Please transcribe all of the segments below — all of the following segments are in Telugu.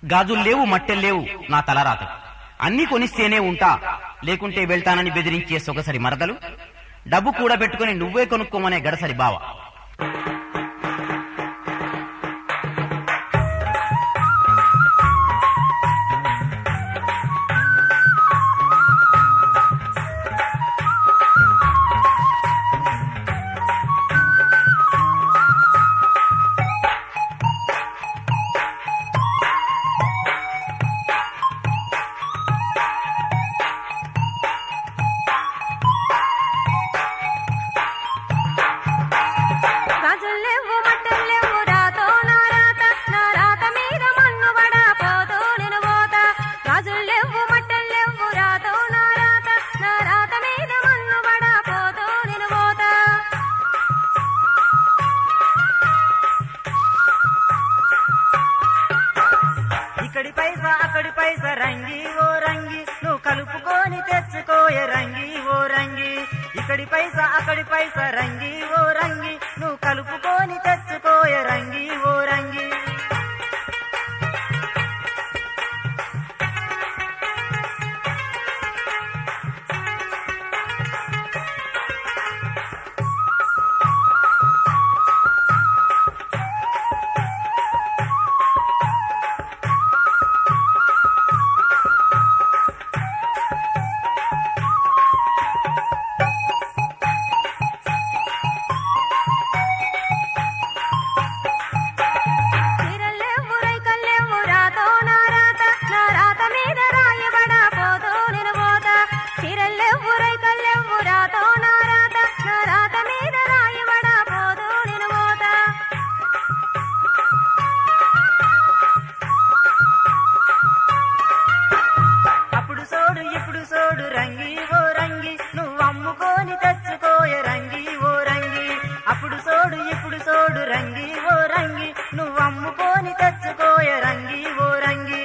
గాజులు లేవు మట్టెలు లేవు నా తలరాత అన్ని కొనిస్తేనే ఉంటా లేకుంటే వెళ్తానని బెదిరించే సొగసరి మరదలు డబ్బు కూడా పెట్టుకుని నువ్వే కొనుక్కోమనే గడసరి బావ గాజుల్లేవు మట్టెల్లేవు రాతో నా రాత నా రాత మీద మన్ను పడా పోతూ నేను పోతా గాజుల్లేవు మట్టెల్లేవు రాతో నా రాత నా రాత మీద మన్ను పడా పోతూ నేను పోతా ఇక్కడి పైసా అక్కడి పైసా రంగి ఓ రంగి నువ్వు కలుపుకొని తెచ్చుకోయే రంగి ఓ రంగి ఇక్కడి పైసా అక్కడి పైసా రంగి ఓ రంగి నువ్వు కలుపుకొని తెచ్చుకోయే రంగి ఓ రంగి చీరల్లేవు రైకల్లేవు రాతో నా రాత నా రాత మీద రాయబడా పోతూ నేను పోతా చీరల్లేవు రైకల్లేవు రాతో నా రాత నా రాత మీద రాయబడా పోతూ నేను పోతా అప్పుడు సోడు ఇప్పుడు సోడు రంగి ఓ రంగి నువ్వు అమ్ముకొని తెచ్చుకోయే రంగి ఓ రంగి అప్పుడు సోడు ఇప్పుడు సోడు రంగి ఓ రంగి నువ్వు అమ్ముకొని తెచ్చుకోయే రంగి ఓ రంగి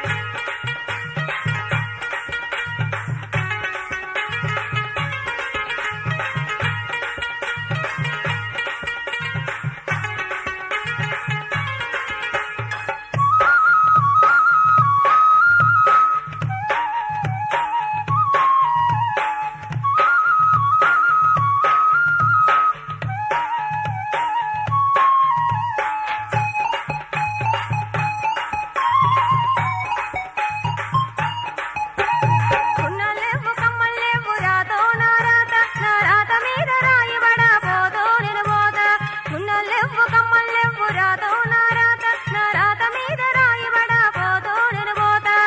ఉన్నలేవు కమ్మలేవు రాతో నా రాత నా రాత మీద రాయబడా పోతూ నేను పోతా ఉన్నలేవు కమ్మలేవు రాతో నా రాత నా రాత మీద రాయబడా పోతూ నేను పోతా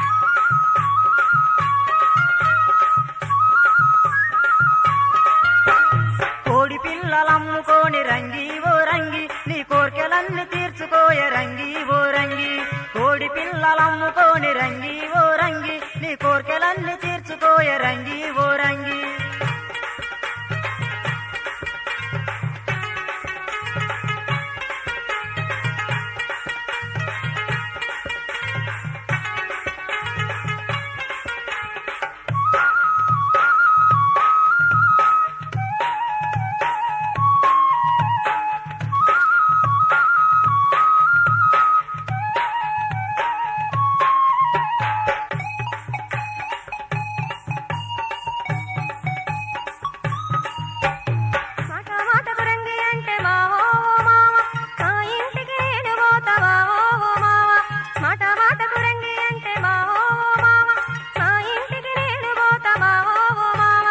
కోడి పిల్లలమ్ముకోని రంగి ఓ రంగి నీ కోర్కెలన్నీ తీర్చుకోయే రంగి ఓ రంగి కోడి పిల్లలమ్ముకోని రంగి ఓ రంగి నీ కోర్కెలన్నీ తీర్చుకోయే రంగి ఓ రంగి మాట మాటకు రంగి అంటే మా ఓ మామ మా ఇంటికి నేను పోతావా ఓ మామ మాట మాటకు రంగి అంటే మా ఓ మామ మా ఇంటికి నేను పోతావా ఓ మామ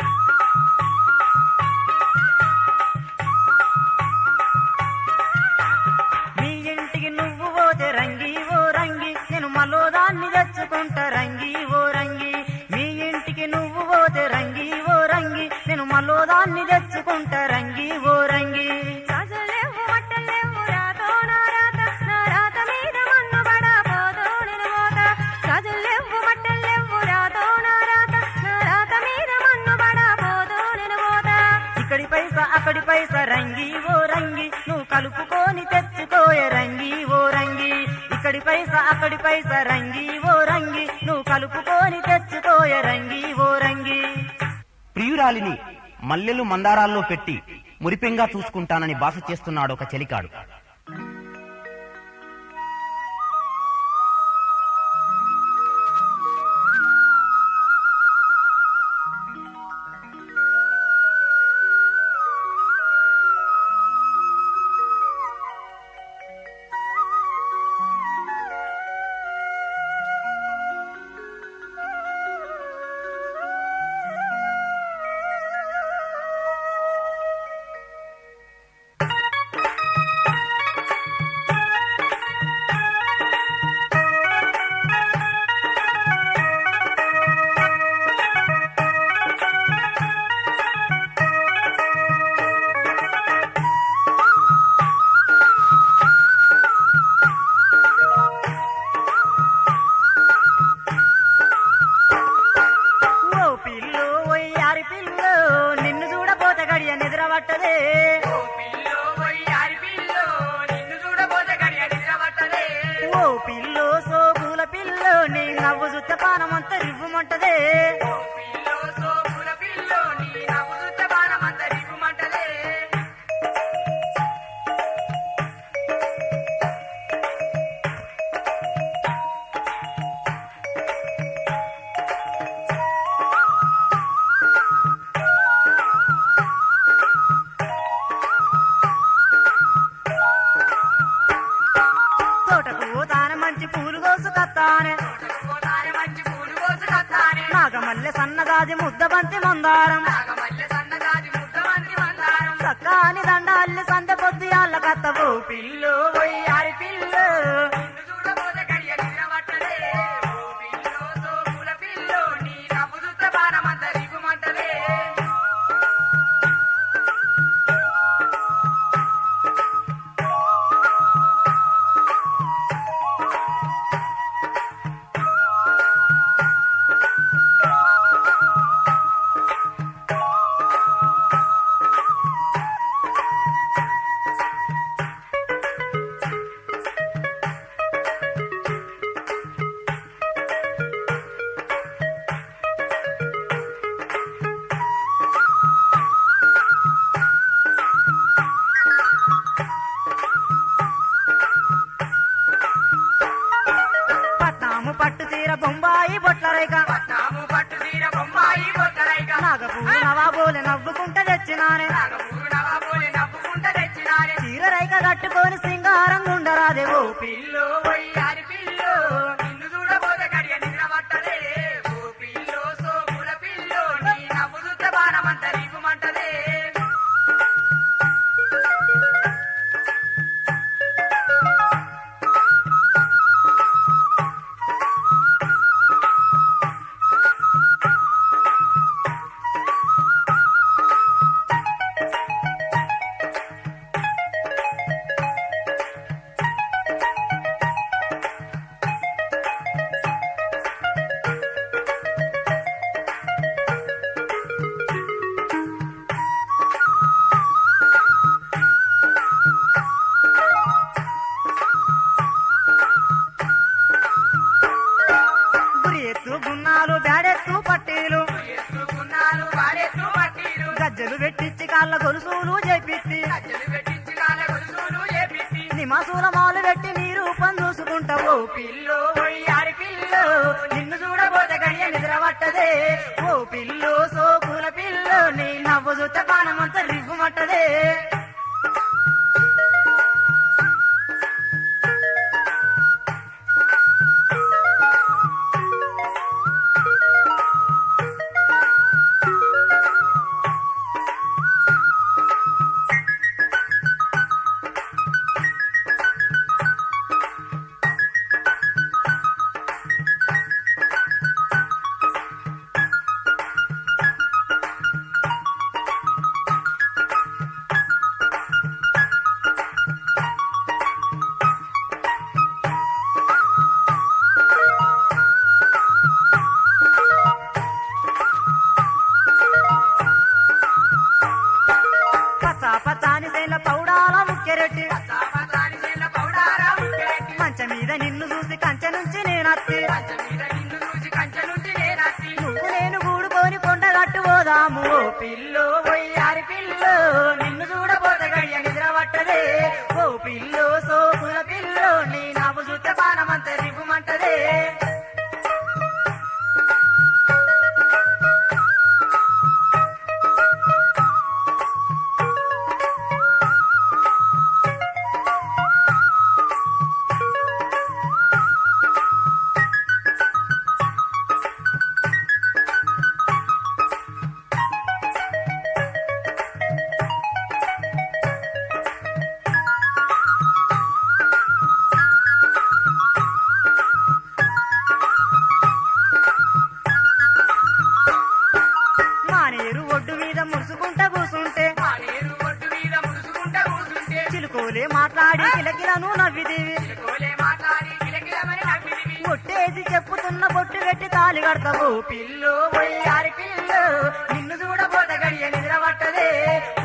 మీ ఇంటికి నువ్వు పోతే రంగి ఓ రంగి నేను మలో దాన్ని తెచ్చుకుంటా రంగి ఓ రంగి మీ ఇంటికి నువ్వు పోతే రంగి ఓ రంగి నేను మలో దాన్ని తెచ్చుకుంటా రంగి ఓ రంగి గాజులేవు మట్టలేవు రాతో నా రాత నా రాత మీద మన్ను పడా పోతూ నేను పోతా గాజులేవు మట్టలేవు రాతో నా రాత నా రాత మీద మన్ను పడా పోతూ నేను పోతా ఇక్కడి పైసా అక్కడి పైసా రంగి ఓ రంగి నువ్వు కలుపుకొని తెచ్చుకోయే రంగి ఓ రంగి ఇక్కడి పైసా అక్కడి పైసా రంగి ఓ రంగి నువ్వు కలుపుకొని తెచ్చుకోయే రంగి ఓ రంగి ప్రియురాలిని మల్లెలు మందారాల్లో పెట్టి మురిపెంగా చూసుకుంటానని బాస చేస్తున్నాడు ఒక చెలికాడు చూస్తే పానమంతా రివ్వుమంటదే పిల్లో సోపుల పిల్లో నీ నవ్వు చూస్తే బాణమంత రివ్వుమంటదే తోటకు తాన మంచి పూలు కోసుకొత్తానే పోతానే మంచి పూలు కోసుకొత్తానే నాగమల్లె సన్నగాది ముద్ద బంతి మందారం నాగమల్లె సన్నగాది ముద్దమంది మందారం సక్కాని దండ అల్లి సందె పొద్దు యాళ్ళ కత్తవు పిల్లు వయ్యారి పిల్లు నిన్ను చూడబోతే గడియ నిద్రపట్టదే ఓ పిల్లో సోపుల పిల్లో నీ నవ్వు చూస్తే బాణమంత రివ్వుమంటదే పట్నాము పట్టు తీర బొంబాయి బొట్లరేక పట్నాము పట్టు తీర బొమ్మాయి బొత్తరైక నాగపూలు నవాబోలే నవ్వుకుంట తెచ్చినానే నాగపూరు నవాబోలి నవ్వుకుంట తెచ్చినారే చీర రైక కట్టుకొని సింగారం గుండరాదేవో పిల్లో వయ్యారి పిల్లో నిన్ను చూడబోతే గడియ నిద్రపట్టదే ఓ పిల్లో సోపుల పిల్లో నీ నవ్వు చూస్తే బాణమంత రివ్వుమంటదే గురి ఎత్తు గున్నాలు బ్యాడెత్తు పట్టీలు ఎత్తుకున్నాను వారెత్తు పట్టీలు గజ్జలు పెట్టించి కాళ్ళ గొలుసులు చేపిచ్చి గజ్జలు పెట్టించి కాళ్ళ గొలుసులు ఏపిచ్చి నిమాసుల మాలు పెట్టి నీ రూపం చూసుకుంటావు పిల్లో వయ్యారి పిల్లో నిన్ను చూడబోతే గడియ నిద్ర పట్టదే ఓ పిల్లు సోకుల పిల్లు నీ నవ్వు చూస్తే పానమంతా రివ్వుమట్టదే పచ్చా పచ్చాని సేల పౌడాల ముక్కెరెట్టి సాపదాని చేల పౌడారా ముక్కెట్టి మంచ మీద నిన్ను చూసి కంచె నుంచి నేనత్తి కంచె మీద నిన్ను చూసి కంచె నుండి నేనత్తి నువ్వు నేను కూడుకొని కొండగట్టు పోదాము ఓ పిల్లు వయ్యారి పిల్లు నిన్ను చూడబోతే గడియ నిద్ర పట్టదే ఓ పిల్లు సోకుల పిల్లు నీ నవ్వు చూస్తే పానమంత రివ్వుమంటదే మానేరు ఒడ్డు మీద మురుసుకుంటా కూసుంటే ఆ నీరు ఒడ్డు మీద ముడుచుకుంటా కూర్చుంటే చిలుకోలే మాట్లాడి కిలకిలను నవ్విదేవి కోలే మాట్లాడి కిలకిలమని నవ్విదివి ఒట్టేసి చెప్పుతున్న బొట్టు పెట్టి తాలి కడతావు పిల్లు వయ్యారి పిల్లు నిన్ను చూడబోత గడియ నిద్ర పట్టదే